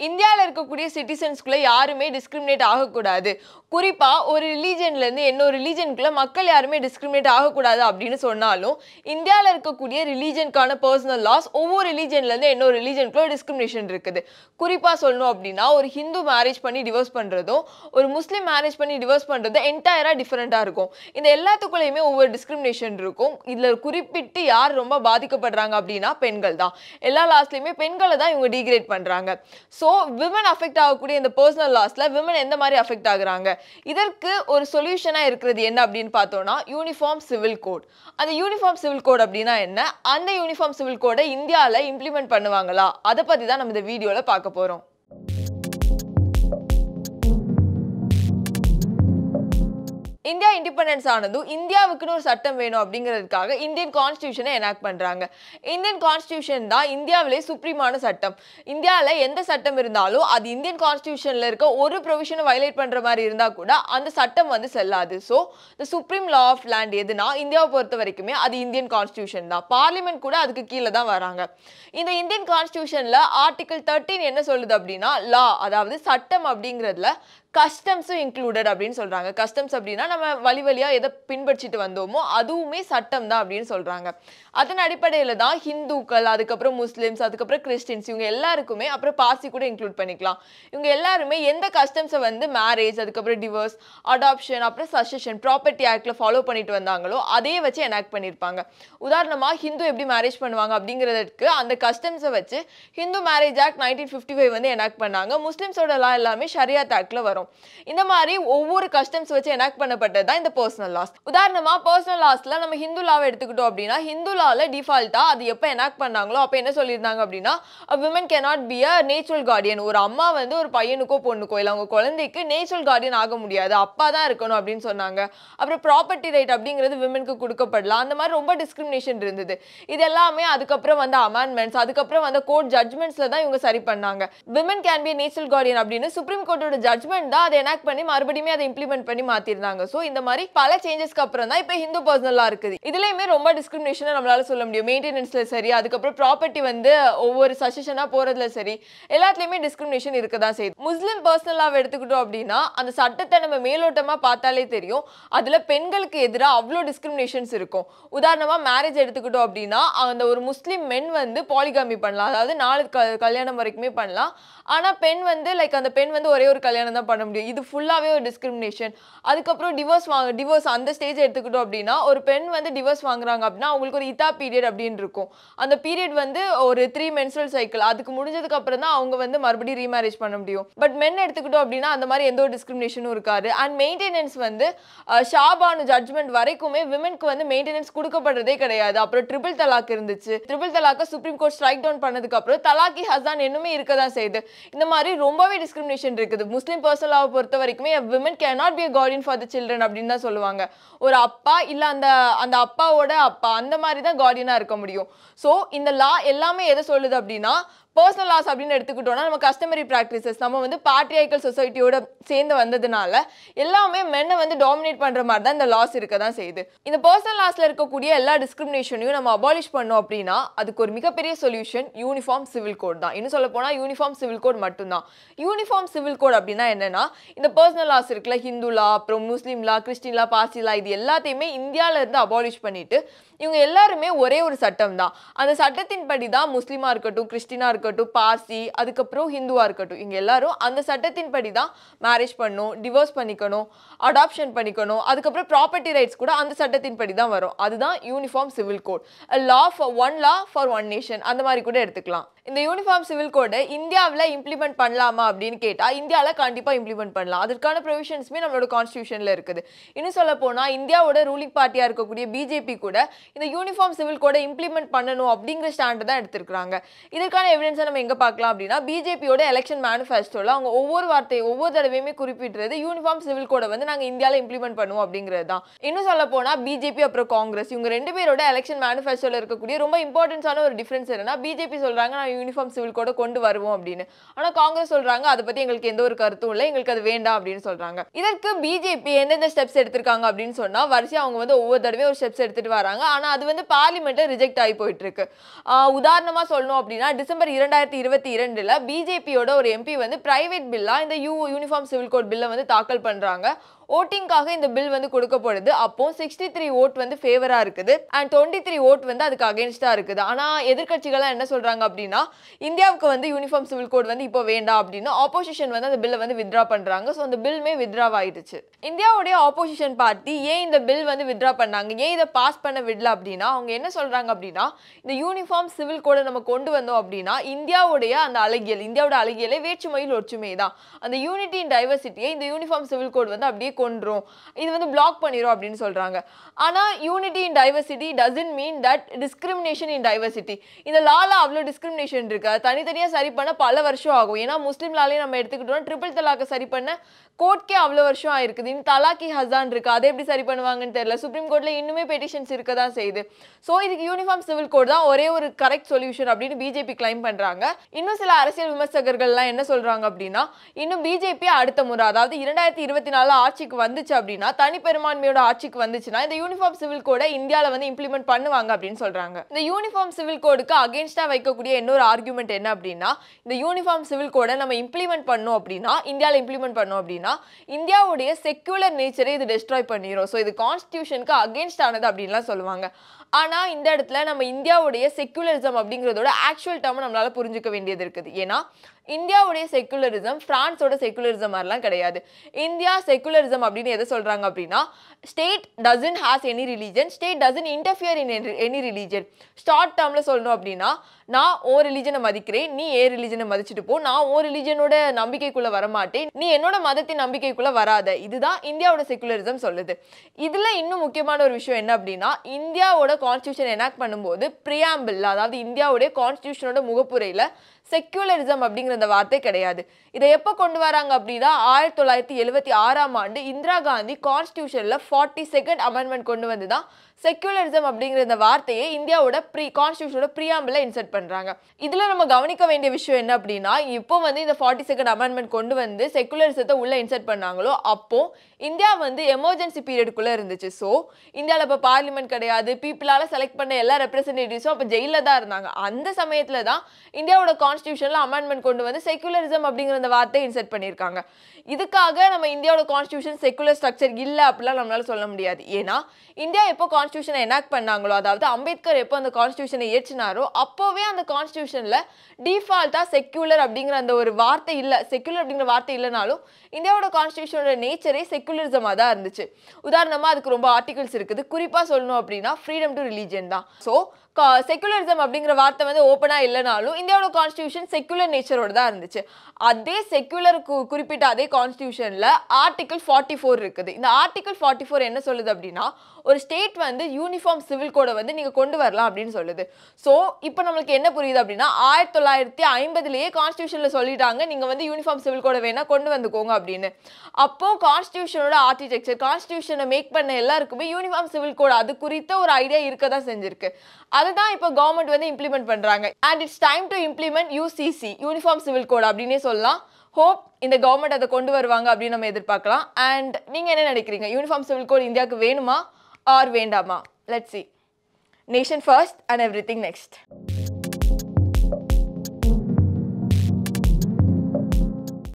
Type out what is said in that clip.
இந்தியாவில் இருக்கக்கூடிய சிட்டிசன்ஸ்குள்ள யாருமே டிஸ்கிரிமினேட் ஆகக்கூடாது குறிப்பா ஒரு ரிலீஜன்ல இருந்து இன்னொரு ரிலீஜனுக்குள்ள மக்கள் யாருமே டிஸ்கிரிமினேட் ஆகக்கூடாது அப்படின்னு சொன்னாலும் இந்தியாவில் இருக்கக்கூடிய ரிலீஜனுக்கான பர்சனல் லாஸ் ஒவ்வொரு ரிலீஜன்ல இருந்து இன்னொரு ரிலீஜனுக்குள்ள டிஸ்கிரிமினேஷன் இருக்குது குறிப்பா சொல்லணும் அப்படின்னா ஒரு ஹிந்து மேரேஜ் பண்ணி டிவோர்ஸ் பண்றதும் ஒரு முஸ்லீம் மேரேஜ் பண்ணி டிவோர்ஸ் பண்றதும் என்டையரா டிஃபரெண்டா இருக்கும் இந்த எல்லாத்துக்குள்ளேயுமே ஒவ்வொரு டிஸ்கிரிமினேஷன் இருக்கும் இதுல குறிப்பிட்டு யார் ரொம்ப பாதிக்கப்படுறாங்க அப்படின்னா பெண்கள் தான் எல்லா லாஸ்லயுமே பெண்களை தான் இவங்க டிகிரேட் பண்றாங்க ஸோ விமன் அஃபெக்ட் ஆகக்கூடிய இந்த பர்சனல் லாஸ்ல விமன் எந்த மாதிரி அஃபெக்ட் ஆகுறாங்க இதற்கு ஒரு சொல்யூஷனா இருக்கிறது என்ன அப்படின்னு பார்த்தோம்னா யூனிஃபார்ம் சிவில் கோட் அந்த யூனிஃபார்ம் சிவில் கோட் அப்படின்னா என்ன அந்த யூனிஃபார்ம் சிவில் கோடை இந்தியாவில் இம்ப்ளிமெண்ட் பண்ணுவாங்களா அதை பத்தி தான் நம்ம இந்த வீடியோல பார்க்க போறோம் இந்தியா இண்டிபெண்டன்ஸ் ஆனதும் இந்தியாவுக்குன்னு ஒரு சட்டம் வேணும் அப்படிங்கிறதுக்காக இந்தியன் கான்ஸ்டியூஷனை எனாக்ட் பண்றாங்க இந்தியன் கான்ஸ்டியூஷன் தான் இந்தியாவிலே சுப்ரீமான சட்டம் இந்தியாவில் எந்த சட்டம் இருந்தாலும் அது இந்தியன் கான்ஸ்டியூஷன்ல இருக்க ஒரு ப்ரொவிஷனை வயலேட் பண்ற மாதிரி இருந்தா கூட அந்த சட்டம் வந்து செல்லாது so the supreme law of land எதுனா இந்தியாவை பொறுத்த வரைக்குமே அது இந்தியன் கான்ஸ்டியூஷன் தான் பார்லிமெண்ட் கூட அதுக்கு கீழே தான் வராங்க இந்த இந்தியன் கான்ஸ்டியூஷன்ல ஆர்டிகல் தேர்ட்டீன் என்ன சொல்லுது அப்படின்னா லா அதாவது சட்டம் அப்படிங்கிறதுல கஸ்டம்ஸும் இன்க்ளூடட் அப்படின்னு சொல்றாங்க கஸ்டம்ஸ் அப்படின்னா நம்ம வழி வழியா எதை பின்பற்றிட்டு வந்தோமோ அதுவுமே சட்டம் தான் அப்படின்னு சொல்றாங்க அதன் அடிப்படையில தான் ஹிந்துக்கள் அதுக்கப்புறம் முஸ்லிம்ஸ் அதுக்கப்புறம் கிறிஸ்டின்ஸ் இவங்க எல்லாருக்குமே அப்புறம் பார்சி கூட இன்க்ளூட் பண்ணிக்கலாம் இவங்க எல்லாருமே எந்த கஸ்டம்ஸை வந்து மேரேஜ் அதுக்கப்புறம் டிவோர்ஸ் அடாப்ஷன் அப்புறம் சசஷன் ப்ராப்பர்ட்டி ஆக்ட்ல ஃபாலோ பண்ணிட்டு வந்தாங்களோ அதே வச்சு எனாக்ட் பண்ணியிருப்பாங்க உதாரணமா ஹிந்து எப்படி மேரேஜ் பண்ணுவாங்க அப்படிங்கிறதுக்கு அந்த கஸ்டம்ஸை வச்சு Hindu marriage act nineteen fifty five வந்து எனாக்ட் பண்ணாங்க முஸ்லிம்ஸோட லா எல்லாமே ஷரியாத் ஆக்ட்ல வரும் இந்த மாதிரி ஒவ்வொரு கஸ்டம்ஸ் வச்சு எனாக்ட் பண்ணப்பட்டது தான் இந்த பர்சனல் லாஸ் உதாரணமா பர்சனல் லாஸ்ல நம்ம ஹிந்து லாவை எடுத்துக்கிட்டோம் அப்படின்னா ஹிந்து லால டிஃபால்ட்டா அது எப்போ எனாக்ட் பண்ணாங்களோ அப்போ என்ன சொல்லியிருந்தாங்க அப்படின்னா women cannot be a natural guardian ஒரு அம்மா வந்து ஒரு பையனுக்கோ பொண்ணுக்கோ இல்லை அவங்க குழந்தைக்கு நேச்சுரல் கார்டியன் ஆக முடியாது அப்பா தான் இருக்கணும் அப்படின்னு சொன்னாங்க அப்புறம் ப்ராப்பர்ட்டி ரைட் அப்படிங்கிறது விமனுக்கு கொடுக்கப்படலாம் அந்த மாதிரி ரொம்ப டிஸ்கிரிமினேஷன் இருந்தது இது எல்லாமே அதுக்கப்புறம் வந்த அமெண்ட்மெண்ட்ஸ் அதுக்கப்புறம் வந்த கோர்ட் ஜட்மெண்ட்ஸ்ல தான் இவங்க சரி பண்ணாங்க women can be natural guardian அப்படின்னு சுப்ரீம் கோர்ட்டோட ஜட்மெண்ட் தான் அதை எனாக்ட் பண்ணி மறுபடியும் அதை இம்ப்ளிமெண்ட் பண்ணி மாத்திருந்தாங்க ஸோ இந்த மாதிரி பல சேஞ்சஸ்க்கு அப்புறம் தான் இப்போ ஹிந்து பர்சனலா இருக்குது இதுலயுமே ரொம்ப டிஸ்கிரிமினேஷனை நம்மளால சொல்ல முடியும் மெயின்டெனன்ஸ்ல சரி அதுக்கப்புறம் ப்ராப்பர்ட்டி வந்து ஒவ்வொரு சஜஷனா போறதுல சரி எல்லாத்துலயுமே டிஸ்கிரிமினேஷன் இருக்க தான் செய்யுது முஸ்லீம் பர்சனலாக எடுத்துக்கிட்டோம் அப்படின்னா அந்த சட்டத்தை நம்ம மேலோட்டமா பார்த்தாலே தெரியும் அதுல பெண்களுக்கு எதிராக அவ்வளோ டிஸ்கிரிமினேஷன்ஸ் இருக்கும் உதாரணமா மேரேஜ் எடுத்துக்கிட்டோம் அப்படின்னா அந்த ஒரு முஸ்லீம் மென் வந்து பாலிகாமி பண்ணலாம் அதாவது நாலு க கல்யாணம் வரைக்குமே பண்ணலாம் ஆனா பெண் வந்து லைக் அந்த பெண் வந்து ஒரே ஒரு கல்யாணம் தான் பண்ண முடியும் இது ஃபுல்லாவே ஒரு டிஸ்கிரிமினேஷன் அதுக்கப்புறம் டிவோர்ஸ் வாங்க டிவோர்ஸ் அந்த ஸ்டேஜ் எடுத்துக்கிட்டோம் அப்படின்னா ஒரு பெண் வந்து டிவோர்ஸ் வாங்குறாங்க அப்படின்னா அவங்களுக்கு ஒரு இதா பீரியட் அப்படின்னு இருக்கும் அந்த பீரியட் வந்து ஒரு த்ரீ மென்சுரல் சைக்கிள் அதுக்கு முடிஞ்சதுக்கு அப்புறம் தான் அவங்க வந்து மறுபடியும் ரீமேரேஜ் பண்ண முடியும் பட் மென் எடுத்துக்கிட்டோம் அப்படின்னா அந்த மாதிரி எந்த ஒரு டிஸ்கிரிமினேஷனும் இருக்காது அண்ட் மெயின்டெனன்ஸ் வந்து அஹ், ஷாபானு ஜட்மெண்ட் வரைக்குமே விமனுக்கு வந்து மெயின்டெனன்ஸ் கொடுக்கப்படுறதே கிடையாது அப்புறம் ட்ரிபிள் தலாக் இருந்துச்சு ட்ரிபிள் தலாக்கை சுப்ரீம் கோர்ட் ஸ்ட்ரைக் டவுன் பண்ணதுக்கு அப்புறம் தலாக்கி ஹசான் இன்னுமே இருக்க தான் செய்யுது இந்த மாதிரி ரொம்பவே டிஸ்கிரிமினேஷன் இருக்குது முஸ்லீம் பர்சனலாவை பொறுத்த வரைக்குமே women cannot be guardian for the children அப்படின்னு தான் சொல்லுவாங்க ஒரு அப்பா இல்ல அந்த அந்த அப்பாவோட அப்பா அந்த மாதிரி தான் கார்டியனா இருக்க முடியும் ஸோ இந்த லா எல்லாமே எதை சொல்லுது அப்படின்னா பர்சனல் லாஸ் அப்படின்னு எடுத்துக்கிட்டோம்னா நம்ம கஸ்டமரி ப்ராக்டிசஸ் நம்ம வந்து பாட்ரியாய்க்கல் சொசைட்டியோட சேர்ந்து வந்ததுனால எல்லாமே மென்னை வந்து டாமினேட் பண்ற மாதிரி தான் இந்த லாஸ் இருக்க தான் செய்யுது இந்த பர்சனல் லாஸ்ல இருக்கக்கூடிய எல்லா டிஸ்கிரிமினேஷனையும் நம்ம அபாலிஷ் பண்ணோம் அப்படின்னா அதுக்கு ஒரு மிகப்பெரிய சொல்யூஷன் யூனிஃபார்ம் சிவில் கோட் தான் இன்னும் சொல்ல போனா யூனிஃபார்ம் சிவில் கோட் மட்டும்தான் யூனிஃபார்ம் சிவில் கோட் அப்படின்னா என்னன்னா இந்த பர்சனல் லாஸ் இருக்குல்ல ஹிந்து லா அப்புறம் முஸ்லீம் லா கிறிஸ்டின் லா பார்சி லா இது எல்லாத்தையுமே இந்தியால இருந்து அபாலிஷ் பண்ணிட்டு இவங்க எல்லாருமே ஒரே ஒரு சட்டம் தான் அந்த சட்டத்தின்படி தான் முஸ்லீமா இருக்கட்டும் கிறிஸ்டினா இருக்கட்டும் பார்சி அதுக்கப்புறம் ஹிந்துவா இருக்கட்டும் இவங்க எல்லாரும் அந்த சட்டத்தின்படி தான் மேரேஜ் பண்ணணும் டிவோர்ஸ் பண்ணிக்கணும் அடாப்ஷன் பண்ணிக்கணும் அதுக்கப்புறம் ப்ராப்பர்ட்டி ரைட்ஸ் கூட அந்த சட்டத்தின்படி தான் வரும் அதுதான் uniform civil code law for one law for one nation அந்த மாதிரி கூட எடுத்துக்கலாம் இந்த யூனிஃபார்ம் சிவில் கோடை இந்தியாவில் இம்ப்ளிமெண்ட் பண்ணலாமா அப்படின்னு கேட்டால் இந்தியாவில் கண்டிப்பாக இம்ப்ளிமெண்ட் பண்ணலாம் அதற்கான ப்ரொவிஷன்ஸுமே நம்மளோட கான்ஸ்டியூஷனில் இருக்குது இன்னும் சொல்ல போனால் இந்தியாவோட ரூலிங் பார்ட்டியாக இருக்கக்கூடிய பிஜேபி கூட இந்த யூனிஃபார்ம் சிவில் கோடை இம்ப்ளிமெண்ட் பண்ணணும் அப்படிங்கிற ஸ்டாண்டை தான் எடுத்திருக்காங்க இதற்கான எவிடன்ஸை நம்ம எங்கே பார்க்கலாம் அப்படின்னா பிஜேபியோட எலெக்ஷன் மேனிஃபெஸ்டோவில் அவங்க ஒவ்வொரு வார்த்தை ஒவ்வொரு தடவையுமே குறிப்பிட்டுறது யூனிஃபார்ம் சிவில் கோடை வந்து நாங்கள் இந்தியாவில் இம்ப்ளிமெண்ட் பண்ணுவோம் அப்படிங்கிறது தான் இன்னும் சொல்ல போனால் பிஜேபி அப்புறம் காங்கிரஸ் இவங்க ரெண்டு பேரோட எலெக்ஷன் மேனிஃபெஸ்டோவில் இருக்கக்கூடிய ரொம்ப இம்பார்ட்டன்ஸான ஒரு டிஃபரன்ஸ் என்னன்னா பிஜேபி சொல்கிறாங்க நான் யூனிஃபார்ம் சிவில் கோட கொண்டு வருவோம் அப்படின்னு ஆனா காங்கிரஸ் சொல்றாங்க அதை பத்தி எங்களுக்கு எந்த ஒரு கருத்தும் இல்லை எங்களுக்கு அது வேண்டாம் அப்படின்னு சொல்றாங்க இதற்கு பிஜேபி எந்தெந்த ஸ்டெப்ஸ் எடுத்திருக்காங்க அப்படின்னு சொன்னா வரிசையா அவங்க வந்து ஒவ்வொரு தடவையும் ஒரு ஸ்டெப்ஸ் எடுத்துட்டு வராங்க ஆனா அது வந்து பார்லிமெண்ட்ல ரிஜெக்ட் ஆகி போயிட்டு இருக்கு ஆஹ் உதாரணமா சொல்லணும் அப்படின்னா டிசம்பர் இரண்டாயிரத்தி இருபத்தி இரண்டுல பிஜேபியோட ஒரு எம்பி வந்து பிரைவேட் பில்லா இந்த யூ யூனிஃபார்ம் சிவில் கோட் பில்லை வந்து தாக்கல் பண்றாங்க ஓட்டிங்காக இந்த பில் வந்து கொடுக்கப்படுது அப்போ சிக்ஸ்டி த்ரீ ஓட் வந்து ஃபேவரா இருக்குது அண்ட் டுவெண்ட்டி த்ரீ ஓட் வந்து அதுக்கு அகேன்ஸ்டா இருக்குது ஆனா எதிர்க்கட்சிகள்லாம் என்ன சொல்றாங்க அப்படின்னா இந்தியாவுக்கு வந்து யூனிஃபார்ம் சிவில் கோட் வந்து இப்போ வேண்டாம் அப்படின்னு ஆப்போசிஷன் வந்து அந்த பில்லை வந்து வித்ரா பண்றாங்க ஸோ அந்த பில்மே வித்ரா ஆயிடுச்சு இந்தியாவுடைய ஆப்போசிஷன் பார்ட்டி ஏன் இந்த பில் வந்து வித்ரா பண்ணாங்க ஏன் இதை பாஸ் பண்ண விடல அப்படின்னா அவங்க என்ன சொல்றாங்க அப்படின்னா இந்த யூனிஃபார்ம் சிவில் கோடை நம்ம கொண்டு வந்தோம் அப்படின்னா இந்தியாவுடைய அந்த அழகியல் இந்தியாவோட அழகியலே வேற்றுமையில் ஒற்றுமை தான் அந்த யூனிட்டி இன் டைவர்சிட்டியை இந்த யூனிஃபார்ம் சிவில் கோட் வந்து அப்படியே கொன்றும் இது வந்து பிளாக் பண்ணிரும் அப்படின்னு சொல்றாங்க ஆனா unity in diversity doesn't mean that discrimination in diversity இந்த லால அவ்வளோ டிஸ்கிரிமினேஷன் இருக்கு அது தனித்தனியா சரி பண்ண பல வருஷம் ஆகும் ஏன்னா முஸ்லீம் லாலே நம்ம எடுத்துக்கிட்டோம் ட்ரிபிள் தலாக்கை சரி பண்ண கோர்ட்கே அவ்வளோ வருஷம் ஆயிருக்குது இன்னும் தலாக்கி ஹசான் இருக்கு அதை எப்படி சரி பண்ணுவாங்கன்னு தெரியல சுப்ரீம் கோர்ட்ல இன்னுமே பெட்டிஷன்ஸ் இருக்க தான் செய்யுது ஸோ இதுக்கு யூனிஃபார்ம் சிவில் கோட் தான் ஒரே ஒரு கரெக்ட் சொல்யூஷன் அப்படின்னு பிஜேபி கிளைம் பண்றாங்க இன்னும் சில அரசியல் விமர்சகர்கள்லாம் என்ன சொல்றாங்க அப்படின்னா இன்னும் பிஜேபி அடுத்த முறை அதாவது இரண்டாயிரத்தி இருபத்தி நாலு ஆட்சிக்கு வந்துச்சு அப்படின்னா தனிப்பெரும்பான்மையோட ஆட்சிக்கு வந்துச்சுன்னா இந்த யூனிஃபார்ம் சிவில் கோடை இந்தியாவில் வந்து இம்ப்ளிமெண்ட் பண்ணுவாங்க அப்படின்னு சொல்றாங்க இந்த யூனிஃபார்ம் சிவில் கோடுக்கு அகேன்ஸ்டா வைக்கக்கூடிய இன்னொரு ஆர்குமெண்ட் என்ன அப்படின்னா இந்த யூனிஃபார்ம் சிவில் கோடை நம்ம இம்ப்ளிமெண்ட் பண்ணோம் அப்படின்னா இந்தியாவில் இம்ப்ளிமெண்ட் பண்ணோம் அப்படின்னா இந்தியாவுடைய செக்யூலர் நேச்சரை இது டெஸ்ட்ராய் பண்ணிரும் ஸோ இது கான்ஸ்டியூஷனுக்கு அகேன்ஸ்ட் ஆனது அப்படின்லாம் சொல்லுவாங்க ஆனா இந்த இடத்துல நம்ம இந்தியாவுடைய செக்குலரிசம் அப்படிங்கிறதோட ஆக்சுவல் டேர்ம் நம்மளால புரிஞ்சுக்க வேண்டியது இருக்குது ஏன்னா இந்தியாவுடைய செக்குலரிசம் பிரான்ஸோட செக்குலரிசம் மாதிரிலாம் கிடையாது இந்தியா செக்குலரிசம் அப்படின்னு எதை சொல்றாங்க அப்படின்னா state doesn't has any religion state doesn't interfere in any religion short டேர்ம்ல சொல்லணும் அப்படின்னா நான் ஓ ரிலீஜனை மதிக்கிறேன் நீ ஏ ரிலீஜனை மதிச்சுட்டு போ நான் ஓ ரிலீஜனோட நம்பிக்கைக்குள்ள வரமாட்டேன் நீ என்னோட மதத்தின் நம்பிக்கைக்குள்ள வராத இதுதான் இந்தியாவோட செக்குலரிசம் சொல்லுது இதுல இன்னும் முக்கியமான ஒரு விஷயம் என்ன அப்படின்னா இந்தியாவோட கான்ஸ்டியூஷன் எனாக்ட் பண்ணும்போது பிரியாம்பிள் அதாவது இந்தியாவுடைய கான்ஸ்டியூஷனோட முகப்புரையில செக்யூலரிசம் அப்படிங்கிற அந்த வார்த்தை கிடையாது இதை எப்போ கொண்டு வராங்க அப்படின்னா ஆயிரத்தி தொள்ளாயிரத்தி எழுபத்தி ஆறாம் ஆண்டு இந்திரா காந்தி கான்ஸ்டியூஷன்ல ஃபார்ட்டி செகண்ட் அமெண்ட்மெண்ட் கொண்டு வந்து தான் செக்யூலரிசம் அப்படிங்கிற இந்த வார்த்தையை இந்தியாவோட ப்ரீ கான்ஸ்டியூஷனோட ப்ரீஆம்பிள் இன்சர்ட் பண்றாங்க இதுல நம்ம கவனிக்க வேண்டிய விஷயம் என்ன அப்படின்னா இப்போ வந்து இந்த ஃபார்ட்டி செகண்ட் அமெண்ட்மெண்ட் கொண்டு வந்து செக்குலரிசத்தை உள்ள இன்சர்ட் பண்ணாங்களோ அப்போ இந்தியா வந்து எமர்ஜென்சி பீரியடுக்குள்ள இருந்துச்சு ஸோ இந்தியாவில் இப்போ பார்லிமெண்ட் கிடையாது பீப்புளால செலக்ட் பண்ண எல்லா ரெப்ரஸன்டேட்டிவ்ஸும் அப்போ ஜெயிலில் தான் இருந்தாங்க அந்த சமயத்துல தான் இந்தியாவோட கான்ஸ்டியூஷன்ல அமெண்ட்மெண்ட் கொண்டு வந்து செக்குலரிசம் அப்படிங்கிற அந்த வார்த்தையை இன்சர்ட் பண்ணியிருக்காங்க இதுக்காக நம்ம இந்தியாவோட கான்ஸ்டியூஷன் செக்குலர் ஸ்ட்ரக்சர் இல்லை அப்படிலாம் நம்மளால சொல்ல முடியாது ஏன்னா இந்தியா எப்போ கான்ஸ்டியூஷனை எனாக்ட் பண்ணாங்களோ அதாவது அம்பேத்கர் எப்போ அந்த கான்ஸ்டியூஷனை ஏற்றினாரோ அப்போவே அந்த கான்ஸ்டியூஷன்ல டிஃபால்ட்டா செக்யூலர் அப்படிங்கிற அந்த ஒரு வார்த்தை இல்லை செக்யூலர் அப்படிங்கிற வார்த்தை இல்லைனாலும் இந்தியாவோட கான்ஸ்டியூஷனோட நேச்சரே செக்குலரிசமாக தான் இருந்துச்சு உதாரணமா அதுக்கு ரொம்ப ஆர்டிகல்ஸ் இருக்குது குறிப்பா சொல்லணும் அப்படின்னா ஃப்ரீடம் டு ரிலீஜன் தான் ஸோ செக்குலரிசம் அப்படிங்கிற வார்த்தை வந்து ஓப்பனா இல்லைனாலும் இந்தியாவோட கான்ஸ்டியூஷன் செக்குலர் நேச்சரோட தான் இருந்துச்சு அதே செக்குலர் குறிப்பிட்ட அதே கான்ஸ்டியூஷன்ல ஆர்டிகல் ஃபார்ட்டி ஃபோர் இருக்குது இந்த ஆர்டிகல் ஃபார்ட்டி ஃபோர் என்ன சொல்லுது அப்படின்னா ஒரு ஸ்டேட் வந்து யூனிஃபார்ம் சிவில் கோடை வந்து நீங்க கொண்டு வரலாம் அப்படின்னு சொல்லுது ஸோ இப்போ நம்மளுக்கு என்ன புரியுது அப்படின்னா ஆயிரத்தி தொள்ளாயிரத்தி ஐம்பதுலேயே கான்ஸ்டியூஷன்ல சொல்லிட்டாங்க நீங்க வந்து யூனிஃபார்ம் சிவில் கோடை வேணா கொண்டு வந்துக்கோங்க அப்படின்னு அப்போ கான்ஸ்டியூஷனோட ஆர்கிடெக்சர் கான்ஸ்டியூஷனை மேக் பண்ண எல்லாருக்குமே யூனிஃபார்ம் சிவில் கோட் அது குறித்த ஒரு ஐடியா இருக்க தான் செஞ்சிருக்கு அதுதான் இப்போ கவர்மெண்ட் வந்து இம்ப்ளிமெண்ட் பண்றாங்க and it's time to implement UCC uniform civil code அப்படின்னே சொல்லலாம் ஹோப் இந்த கவர்மெண்ட் அதை கொண்டு வருவாங்க அப்படின்னு நம்ம எதிர்பார்க்கலாம் அண்ட் நீங்க என்ன நினைக்கிறீங்க யூனிஃபார்ம் சிவில் கோட் இந்தியாவுக்கு வேணுமா ஆர் வேண்டாமா let's see nation first and everything next